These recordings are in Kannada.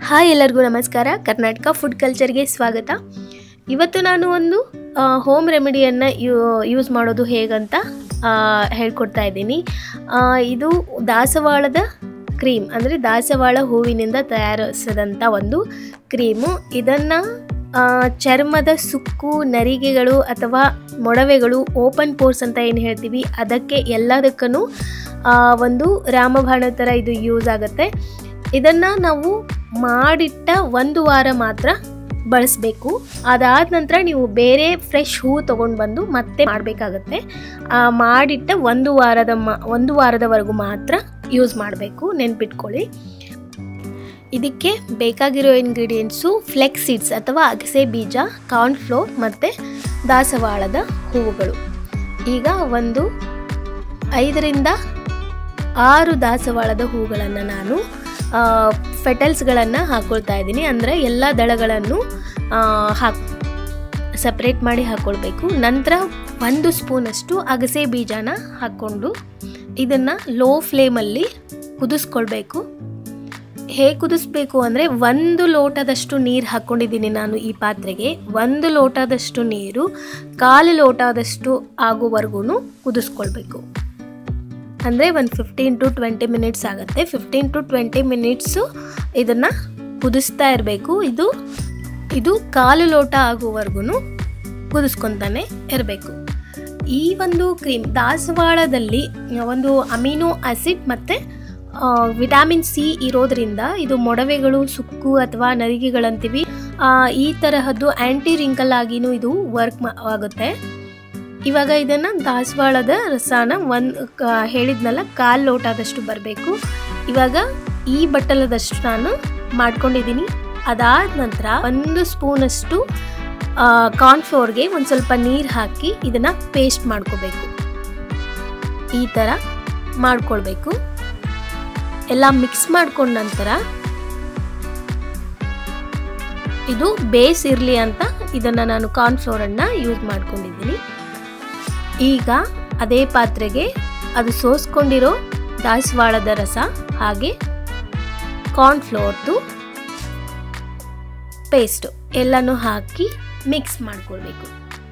ಹಾಯ್ ಎಲ್ಲರಿಗೂ ನಮಸ್ಕಾರ ಕರ್ನಾಟಕ ಫುಡ್ ಕಲ್ಚರ್ಗೆ ಸ್ವಾಗತ ಇವತ್ತು ನಾನು ಒಂದು ಹೋಮ್ ರೆಮಿಡಿಯನ್ನು ಯೂಸ್ ಮಾಡೋದು ಹೇಗಂತ ಆ, ಹೇಳ್ಕೊಡ್ತಾ ಇದ್ದೀನಿ ಆ, ಇದು ದಾಸವಾಳದ ಕ್ರೀಮ್ ಅಂದರೆ ದಾಸವಾಳ ಹೂವಿನಿಂದ ತಯಾರಿಸಿದಂಥ ಒಂದು ಕ್ರೀಮು ಇದನ್ನು ಚರ್ಮದ ಸುಕ್ಕು ನರಿಗೆಗಳು ಅಥವಾ ಮೊಡವೆಗಳು ಓಪನ್ ಪೋರ್ಸ್ ಅಂತ ಏನು ಹೇಳ್ತೀವಿ ಅದಕ್ಕೆ ಎಲ್ಲದಕ್ಕೂ ಒಂದು ರಾಮಬಾಣ ಥರ ಇದು ಯೂಸ್ ಆಗುತ್ತೆ ಇದನ್ನು ನಾವು ಮಾಡಿಟ್ಟ ಒಂದು ವಾರ ಮಾತ್ರ ಬಳಸಬೇಕು ಅದಾದ ನಂತರ ನೀವು ಬೇರೆ ಫ್ರೆಶ್ ಹೂ ತೊಗೊಂಡು ಬಂದು ಮತ್ತೆ ಮಾಡಬೇಕಾಗತ್ತೆ ಮಾಡಿಟ್ಟ ಒಂದು ವಾರದ ಮಾ ಒಂದು ವಾರದವರೆಗೂ ಮಾತ್ರ ಯೂಸ್ ಮಾಡಬೇಕು ನೆನ್ಪಿಟ್ಕೊಳ್ಳಿ ಇದಕ್ಕೆ ಬೇಕಾಗಿರೋ ಇಂಗ್ರೀಡಿಯೆಂಟ್ಸು ಫ್ಲೆಕ್ಸ್ ಸೀಡ್ಸ್ ಅಥವಾ ಅಗಸೆ ಬೀಜ ಕಾರ್ನ್ಫ್ಲೋರ್ ಮತ್ತು ದಾಸವಾಳದ ಹೂವುಗಳು ಈಗ ಒಂದು ಐದರಿಂದ ಆರು ದಾಸವಾಳದ ಹೂಗಳನ್ನು ನಾನು ಫೆಟಲ್ಸ್ಗಳನ್ನು ಹಾಕ್ಕೊಳ್ತಾ ಇದ್ದೀನಿ ಅಂದರೆ ಎಲ್ಲ ದಳಗಳನ್ನು ಹಾಕ್ ಸಪ್ರೇಟ್ ಮಾಡಿ ಹಾಕ್ಕೊಳ್ಬೇಕು ನಂತರ ಒಂದು ಸ್ಪೂನಷ್ಟು ಅಗಸೆ ಬೀಜನ ಹಾಕ್ಕೊಂಡು ಇದನ್ನು ಲೋ ಫ್ಲೇಮಲ್ಲಿ ಕುದಿಸ್ಕೊಳ್ಬೇಕು ಹೇಗೆ ಕುದಿಸ್ಬೇಕು ಅಂದರೆ ಒಂದು ಲೋಟದಷ್ಟು ನೀರು ಹಾಕ್ಕೊಂಡಿದ್ದೀನಿ ನಾನು ಈ ಪಾತ್ರೆಗೆ ಒಂದು ಲೋಟದಷ್ಟು ನೀರು ಕಾಲು ಲೋಟದಷ್ಟು ಆಗುವವರೆಗೂ ಕುದಿಸ್ಕೊಳ್ಬೇಕು ಅಂದರೆ ಒಂದು ಫಿಫ್ಟೀನ್ ಟು ಟ್ವೆಂಟಿ ಮಿನಿಟ್ಸ್ ಆಗುತ್ತೆ ಫಿಫ್ಟೀನ್ ಟು ಟ್ವೆಂಟಿ ಮಿನಿಟ್ಸು ಇದನ್ನು ಕುದಿಸ್ತಾ ಇರಬೇಕು ಇದು ಇದು ಕಾಲು ಲೋಟ ಆಗುವವರೆಗೂ ಕುದಿಸ್ಕೊತಾನೆ ಇರಬೇಕು ಈ ಒಂದು ಕ್ರೀಮ್ ದಾಸವಾಳದಲ್ಲಿ ಒಂದು ಅಮಿನೋ ಆಸಿಡ್ ಮತ್ತು ವಿಟಾಮಿನ್ ಸಿ ಇರೋದ್ರಿಂದ ಇದು ಮೊಡವೆಗಳು ಸುಕ್ಕು ಅಥವಾ ನರಿಗೆಗಳಂತೀವಿ ಆ, ಈ ತರಹದ್ದು ಆ್ಯಂಟಿ ರಿಂಕಲ್ ಆಗಿನೂ ಇದು ವರ್ಕ್ ಆಗುತ್ತೆ ಇವಾಗ ಇದನ್ನು ದಾಸವಾಳದ ರಸನ ಒಂದು ಹೇಳಿದ್ನಲ್ಲ ಕಾಲು ಲೋಟದಷ್ಟು ಬರಬೇಕು ಇವಾಗ ಈ ಬಟ್ಟಲದಷ್ಟು ನಾನು ಮಾಡ್ಕೊಂಡಿದ್ದೀನಿ ಅದಾದ ನಂತರ ಒಂದು ಸ್ಪೂನಷ್ಟು ಕಾರ್ನ್ಫ್ಲೋರ್ಗೆ ಒಂದು ಸ್ವಲ್ಪ ನೀರು ಹಾಕಿ ಇದನ್ನು ಪೇಸ್ಟ್ ಮಾಡ್ಕೋಬೇಕು ಈ ಥರ ಮಾಡ್ಕೊಳ್ಬೇಕು ಎಲ್ಲ ಮಿಕ್ಸ್ ಮಾಡ್ಕೊಂಡ ನಂತರ ಇದು ಬೇಸ್ ಇರಲಿ ಅಂತ ಇದನ್ನು ನಾನು ಕಾರ್ನ್ಫ್ಲೋರನ್ನು ಯೂಸ್ ಮಾಡ್ಕೊಂಡಿದ್ದೀನಿ ಈಗ ಅದೇ ಪಾತ್ರೆಗೆ ಅದು ಸೋಸ್ಕೊಂಡಿರೋ ದಾಸವಾಳದ ರಸ ಹಾಗೆ ಕಾರ್ನ್ಫ್ಲೋರ್ದು ಪೇಸ್ಟು ಎಲ್ಲನೂ ಹಾಕಿ ಮಿಕ್ಸ್ ಮಾಡ್ಕೊಳ್ಬೇಕು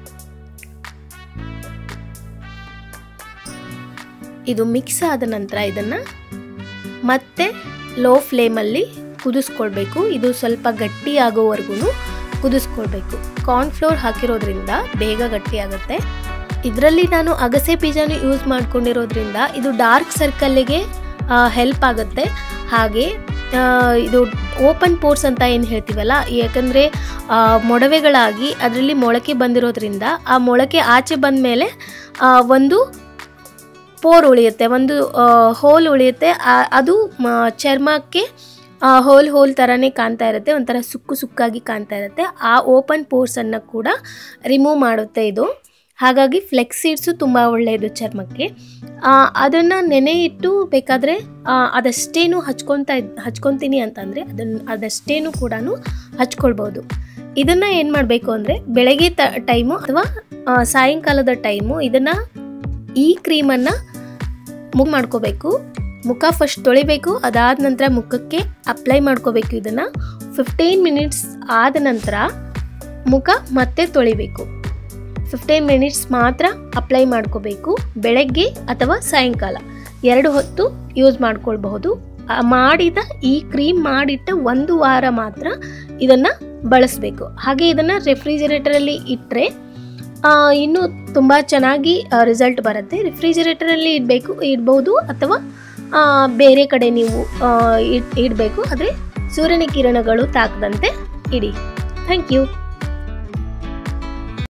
ಇದು ಮಿಕ್ಸ್ ಆದ ನಂತರ ಇದನ್ನು ಮತ್ತೆ ಲೋ ಫ್ಲೇಮಲ್ಲಿ ಕುದಿಸ್ಕೊಳ್ಬೇಕು ಇದು ಸ್ವಲ್ಪ ಗಟ್ಟಿ ಆಗೋವರೆಗೂ ಕುದಿಸ್ಕೊಳ್ಬೇಕು ಕಾರ್ನ್ಫ್ಲೋರ್ ಹಾಕಿರೋದ್ರಿಂದ ಬೇಗ ಗಟ್ಟಿ ಆಗುತ್ತೆ ಇದರಲ್ಲಿ ನಾನು ಅಗಸೆ ಬೀಜನೂ ಯೂಸ್ ಮಾಡ್ಕೊಂಡಿರೋದ್ರಿಂದ ಇದು ಡಾರ್ಕ್ ಸರ್ಕಲ್ಲಿಗೆ ಹೆಲ್ಪ್ ಆಗುತ್ತೆ ಹಾಗೆ ಆ, ಇದು ಓಪನ್ ಪೋರ್ಸ್ ಅಂತ ಏನು ಹೇಳ್ತೀವಲ್ಲ ಯಾಕಂದರೆ ಮೊಡವೆಗಳಾಗಿ ಅದರಲ್ಲಿ ಮೊಳಕೆ ಬಂದಿರೋದ್ರಿಂದ ಆ ಮೊಳಕೆ ಆಚೆ ಬಂದ ಮೇಲೆ ಒಂದು ಪೋರ್ ಉಳಿಯುತ್ತೆ ಒಂದು ಹೋಲ್ ಉಳಿಯುತ್ತೆ ಆ- ಅದು ಮ- ಚರ್ಮಕ್ಕೆ ಹೋಲ್ ಹೋಲ್ ಥರನೇ ಕಾಣ್ತಾ ಇರುತ್ತೆ ಒಂಥರ ಸುಕ್ಕು ಸುಕ್ಕಾಗಿ ಕಾಣ್ತಾ ಇರುತ್ತೆ ಆ ಓಪನ್ ಪೋರ್ಸನ್ನು ಕೂಡ ರಿಮೂವ್ ಮಾಡುತ್ತೆ ಇದು ಹಾಗಾಗಿ ಫ್ಲೆಕ್ಸ್ ಸೀಡ್ಸು ತುಂಬ ಒಳ್ಳೆಯದು ಚರ್ಮಕ್ಕೆ ಅದನ್ನು ನೆನೆ ಇಟ್ಟು ಬೇಕಾದರೆ ಅದಷ್ಟೇನು ಹಚ್ಕೊತಾ ಇದ್ ಹಚ್ಕೊತೀನಿ ಅಂತಂದರೆ ಅದನ್ನು ಅದಷ್ಟೇನು ಕೂಡ ಹಚ್ಕೊಳ್ಬೋದು ಇದನ್ನು ಏನು ಮಾಡಬೇಕು ಅಂದರೆ ಬೆಳಗ್ಗೆ ತ ಟೈಮು ಅಥವಾ ಆ, ಸಾಯಂಕಾಲದ ಟೈಮು ಇದನ್ನು ಈ ಕ್ರೀಮನ್ನು ಮುಖ ಮಾಡ್ಕೋಬೇಕು ಮುಖ ಫಸ್ಟ್ ತೊಳಿಬೇಕು ಅದಾದ ನಂತರ ಮುಖಕ್ಕೆ ಅಪ್ಲೈ ಮಾಡ್ಕೋಬೇಕು ಇದನ್ನು ಫಿಫ್ಟೀನ್ ಮಿನಿಟ್ಸ್ ಆದ ನಂತರ ಮುಖ ಮತ್ತೆ ತೊಳಿಬೇಕು ಫಿಫ್ಟೀನ್ ಮಿನಿಟ್ಸ್ ಮಾತ್ರ ಅಪ್ಲೈ ಮಾಡ್ಕೋಬೇಕು ಬೆಳಗ್ಗೆ ಅಥವಾ ಸಾಯಂಕಾಲ ಎರಡು ಹೊತ್ತು ಯೂಸ್ ಮಾಡ್ಕೊಳ್ಬಹುದು ಆ ಮಾಡಿದ ಈ ಕ್ರೀಮ್ ಮಾಡಿಟ್ಟ ಒಂದು ವಾರ ಮಾತ್ರ ಇದನ್ನು ಬಳಸಬೇಕು ಹಾಗೆ ಇದನ್ನು ರೆಫ್ರಿಜರೇಟರಲ್ಲಿ ಇಟ್ಟರೆ ಇನ್ನೂ ತುಂಬ ಚೆನ್ನಾಗಿ ರಿಸಲ್ಟ್ ಬರುತ್ತೆ ರಿಫ್ರಿಜರೇಟರಲ್ಲಿ ಇಡಬೇಕು ಇಡ್ಬೋದು ಅಥವಾ ಆ, ಬೇರೆ ಕಡೆ ನೀವು ಆ, ಇಡ್ ಇಡಬೇಕು ಆದರೆ ಸೂರ್ಯನ ಕಿರಣಗಳು ತಾಕದಂತೆ ಇಡಿ ಥ್ಯಾಂಕ್ ಯು